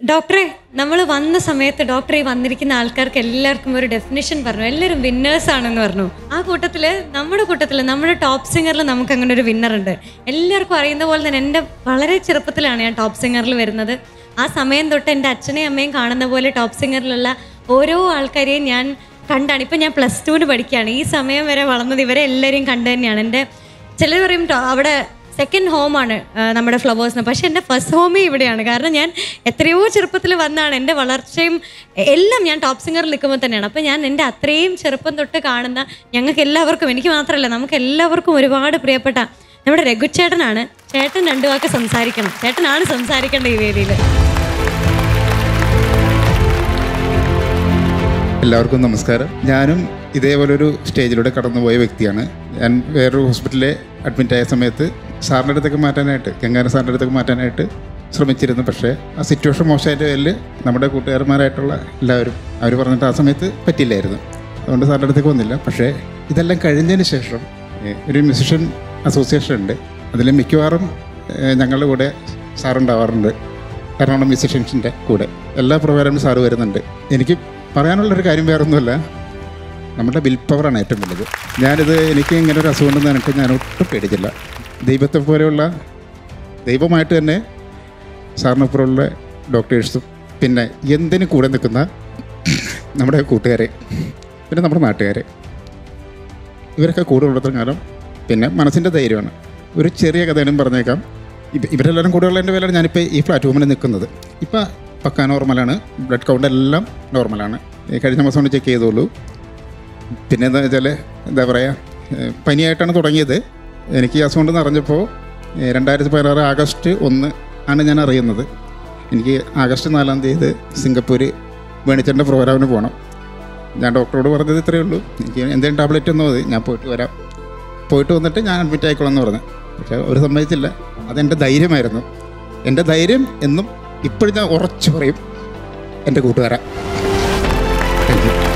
ഡോക്ടറെ നമ്മൾ വന്ന സമയത്ത് ഡോക്ടറെ ഈ വന്നിരിക്കുന്ന ആൾക്കാർക്ക് എല്ലാവർക്കും ഒരു ഡെഫിനിഷൻ പറഞ്ഞു എല്ലാവരും വിന്നേഴ്സ് ആണെന്ന് പറഞ്ഞു ആ കൂട്ടത്തിൽ നമ്മുടെ കൂട്ടത്തിൽ നമ്മുടെ ടോപ്പ് സിംഗറിൽ നമുക്ക് അങ്ങനെ ഒരു വിന്നർ ഉണ്ട് എല്ലാവർക്കും അറിയുന്ന പോലെ തന്നെ എൻ്റെ വളരെ ചെറുപ്പത്തിലാണ് ഞാൻ ടോപ്പ് സിംഗറിൽ വരുന്നത് ആ സമയം തൊട്ട് എൻ്റെ അച്ഛനെയും അമ്മയും കാണുന്ന പോലെ ടോപ്പ് സിംഗറിലുള്ള ഓരോ ആൾക്കാരെയും ഞാൻ കണ്ടാണ് ഇപ്പം ഞാൻ പ്ലസ് ടുവിന് പഠിക്കുകയാണ് ഈ സമയം വരെ വളർന്നത് ഇവരെ എല്ലാവരെയും കണ്ടു തന്നെയാണ് എൻ്റെ ചിലർ പറയും "ടോ- അവിടെ സെക്കൻഡ് ഹോമാണ് നമ്മുടെ ഫ്ലവേഴ്സിന് പക്ഷേ എൻ്റെ ഫസ്റ്റ് ഹോമേ ഇവിടെയാണ് കാരണം ഞാൻ എത്രയോ ചെറുപ്പത്തിൽ വന്നാണ് എൻ്റെ വളർച്ചയും എ- എല്ലാം ഞാൻ ടോപ്പ് സിംഗറിൽ നിൽക്കുമ്പോൾ തന്നെയാണ് അപ്പോൾ ഞാൻ എൻ്റെ അത്രയും ചെറുപ്പം തൊട്ട് കാണുന്ന ഞങ്ങൾക്ക് എല്ലാവർക്കും എനിക്ക് മാത്രമല്ല നമുക്ക് എല്ലാവർക്കും ഒരുപാട് പ്രിയപ്പെട്ട നമ്മുടെ രഘു ചേട്ടനാണ് ചേട്ടൻ രണ്ടു വാക്ക് സംസാരിക്കണം ചേട്ടനാണ് സംസാരിക്കേണ്ട ഈ വേദിയിൽ എല്ലാവർക്കും നമസ്കാരം ഞാനും ഇതേപോലെ ഒരു സ്റ്റേജിലൂടെ കടന്നുപോയ വ്യക്തിയാണ് ഞാൻ വേറൊരു ഹോസ്പിറ്റലിൽ അഡ്മിറ്റ് ആയ സമയത്ത് സാറിൻ്റെ അടുത്തേക്ക് മാറ്റാനായിട്ട് ഗംഗാന സാറിൻ്റെ അടുത്തേക്ക് മാറ്റാനായിട്ട് ശ്രമിച്ചിരുന്നു പക്ഷേ ആ സിറ്റുവേഷൻ മോശമായിട്ട് പേരിൽ നമ്മുടെ കൂട്ടുകാരന്മാരായിട്ടുള്ള എല്ലാവരും അവർ പറഞ്ഞിട്ട് ആ സമയത്ത് പറ്റില്ലായിരുന്നു അതുകൊണ്ട് സാറിൻ്റെ അടുത്തേക്ക് വന്നില്ല പക്ഷേ ഇതെല്ലാം കഴിഞ്ഞതിന് ശേഷം ഏഹ്, ഒരു മ്യൂസിഷ്യൻ അസോസിയേഷൻ ഉണ്ട് അതിൽ മിക്കവാറും ഏഹ്, ഞങ്ങളുടെ കൂടെ സാറുണ്ടാവാറുണ്ട് എറണാകുളം മ്യൂസിഷ്യൻസിൻ്റെ കൂടെ എല്ലാ പ്രോഗ്രാമിലും സാറ് വരുന്നുണ്ട് എനിക്ക് പറയാനുള്ളൊരു കാര്യം വേറൊന്നുമല്ല നമ്മുടെ വിൽ പവറാണ് ഏറ്റവും വലുത് ഞാനിത് എനിക്ക് ഇങ്ങനെ ഒരു അസുഖം ഉണ്ടെന്ന് എനിക്ക് ഞാൻ ഒട്ടും പേടിച്ചില്ല ദൈവത്തെ പോലെയുള്ള ദൈവമായിട്ട് തന്നെ സാറിനപ്പുറമുള്ള ഡോക്ടേഴ്സും പിന്നെ എന്തിനു കൂടെ നിൽക്കുന്ന നമ്മുടെ കൂട്ടുകാരെ പിന്നെ നമ്മുടെ നാട്ടുകാരെ ഇവരൊക്കെ കൂടെ ഉള്ളിടത്തോളം കാലം പിന്നെ മനസ്സിൻ്റെ ധൈര്യമാണ് ഒരു ചെറിയ കഥയും പറഞ്ഞേക്കാം ഇവ ഇവരെല്ലാവരും കൂടെ ഉള്ളതിൻ്റെ പേരിലാണ് ഞാനിപ്പോൾ ഈ പ്ലാറ്റ്ഫോമിൽ നിൽക്കുന്നത് ഇപ്പം പക്ക നോർമലാണ് ബ്ലഡ് കൗണ്ട് എല്ലാം നോർമലാണ് ഈ കഴിഞ്ഞ മാസം കൊണ്ട് ചെക്ക് ചെയ്തോളൂ പിന്നെ എന്താ വെച്ചാൽ എന്താ പറയുക ഏഹ് പനിയായിട്ടാണ് തുടങ്ങിയത് എനിക്ക് ഈ അസുഖം ഉണ്ടെന്ന് അറിഞ്ഞപ്പോൾ ഏഹ് രണ്ടായിരത്തി പതിനാറ് ആഗസ്റ്റ് ഒന്ന് ആണ് ഞാൻ അറിയുന്നത് എനിക്ക് ആഗസ്റ്റ് നാലാം തീയതി സിംഗപ്പൂർ വേണിച്ചൻ്റെ പ്രോഗ്രാമിന് പോകണം ഞാൻ ഡോക്ടറോട് പറഞ്ഞത് ഇത്രയേ ഉള്ളൂ എനിക്ക് എന്തെങ്കിലും ടാബ്ലറ്റ് ഒന്നും മതി ഞാൻ പോയിട്ട് വരാം പോയിട്ട് വന്നിട്ട് ഞാൻ അഡ്മിറ്റ് ആയിക്കോളാം എന്ന് പറഞ്ഞു പക്ഷേ അവർ സമ്മതിച്ചില്ല അതെൻ്റെ ധൈര്യമായിരുന്നു എൻ്റെ ധൈര്യം എന്നും ഇപ്പോഴും ഞാൻ ഉറച്ചു പറയും എൻ്റെ കൂട്ടുകാരാ താങ്ക് യു